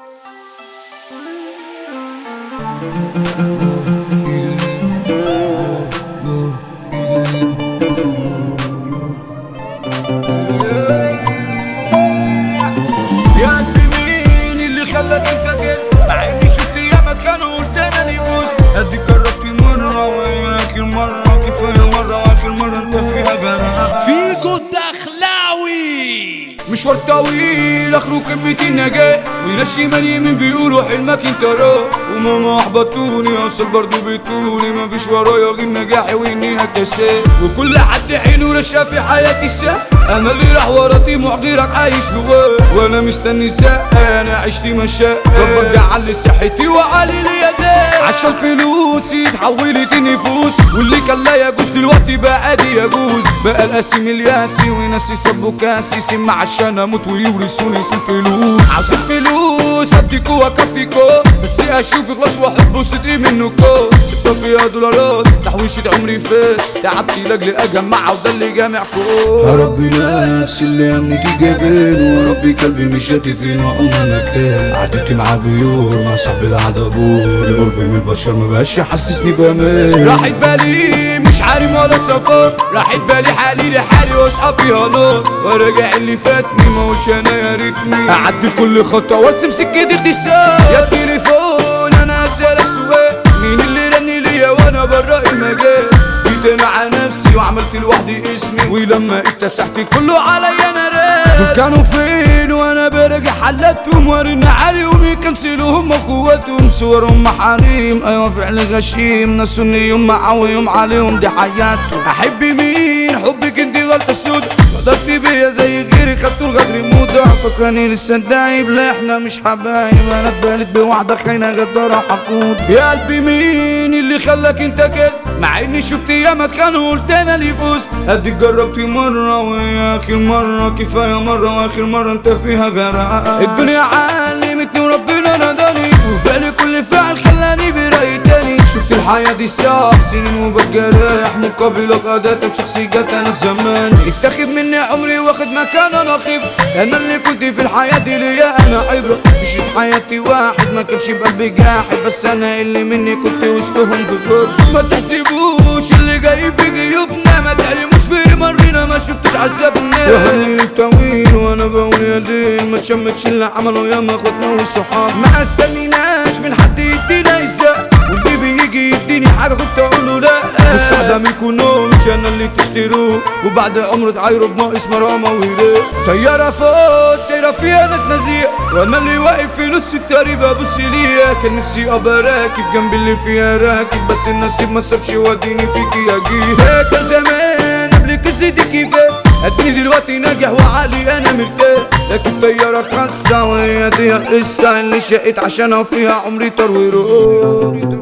يا قلبي مين اللي خلاك انت كده مع اني شفت ياما اتخانقوا قلت انا اللي فزت اديك جربت مره واخر مره كفايه مره واخر مره انت فيها جرى فيجو الدخلاوي مشوار طويل اخره كلمة النجاة وناس شمال يمين بيقولوا حلمك انت راه وماما احبطوني اصل برضه بتقولي مفيش ورايا غير نجاحي واني هكتساب وكل حد عينه رشا في حياتي السهل انا اللي راح ورا طموح غيرك عايش جواه وانا مستني ساعة انا عشت مشاء ربك جعل لي صحتي وعلي لي يديه عشان فلوسي اتحولت النفوس واللي كان لا يجوز دلوقتي بقى عادي يجوز بقى القاسم الياسي وناس يصبوا كاسي سمع عشان اموت ويورثوني في الفلوس عاوزين فلوس اديكوا واكفيكوا بس اشوف اخلاص واحب صدقي منكوا الطفي دولارات تحويشة عمري فات تعبت لاجل اجمعها وده اللي جامعكوا يا ربي نفسي اللي امنتي جابين وربي قلبي مش فين وعمرنا مكان عديتي معاه بيور مع صاحبي القعدة ابوه القرب من البشر مبقاش يحسسني بامان راحت بالي مش عارم ولا سفر راحت بالي حالي لحالي واصحى فيها نار وراجع اللي فاتني ما هوش انا يا ريتني اعدي كل خطوه وارسم سكتي اختصار يا تليفون انا اسال اسواق مين اللي رن ليا وانا برا المجال جيت انا على نفسي وعملت لوحدي اسمي ولما اكتسحت كله عليا انا راق كانوا فين وانا برجع حلتهم ورن عليهم يكنسلوا هم اخواتهم صورهم محاريم ايوه فعل غشيم ناس يوم معاويهم عليهم دي حياتهم احب مين حبك انت غلطه سودا غدرت بيا زي غيري خدتوا الغدر موضة فكرني لسه دايب لا احنا مش حبايب انا اتبالت بواحدة خاينة غدارة وحقود يا قلبي مين اللي خلاك انت كست مع اني شفت ياما اتخانقوا قلت انا اللي فزت اديك جربت مرة وهي اخر مرة كفاية مرة واخر مرة انت فيها غرق الدنيا علمتني وربنا نداني وبالي كل فعل خلاني برأي تاني شفت الحياة دي صح سنين وبجرح مقابل غداتها بشخصيات انا في زمان اتاخد مني عمري واخد مكان انا خيب انا اللي كنت في الحياة دي ليا انا عبرة مشيت حياتي واحد ما كانش بقلبي جاحد بس انا اللي مني كنت وسطهم بفرد ما تحسبوش اللي جاي في جيوبنا ما تعلموش في مرينا ما شفتش عذابنا يا هني الطويل وانا بقول يا دين ما تشمتش اللي عملوا ياما اخواتنا والصحاب ما استنيناش من حد يدينا ازاي واللي بيجي يديني حاجه كنت اقوله لا السعادة منكم مش انا اللي تشتروه وبعد عمر تعايروا بناقص مرامة وهداء طيارة فوق طايرة فيها ناس نزيه وانا اللي واقف في نص الطريق ببص ليها كان نفسي ابقى راكب جنب اللي فيها راكب بس النصيب ما سابش وديني فيكي اجيه هيك كان زمان قبل قصتي كيفات اديني دلوقتي ناجح وعالي انا مرتاح لكن طيارة خاصة وهي دي القصة اللي شقيت عشانها وفيها عمري طار وروح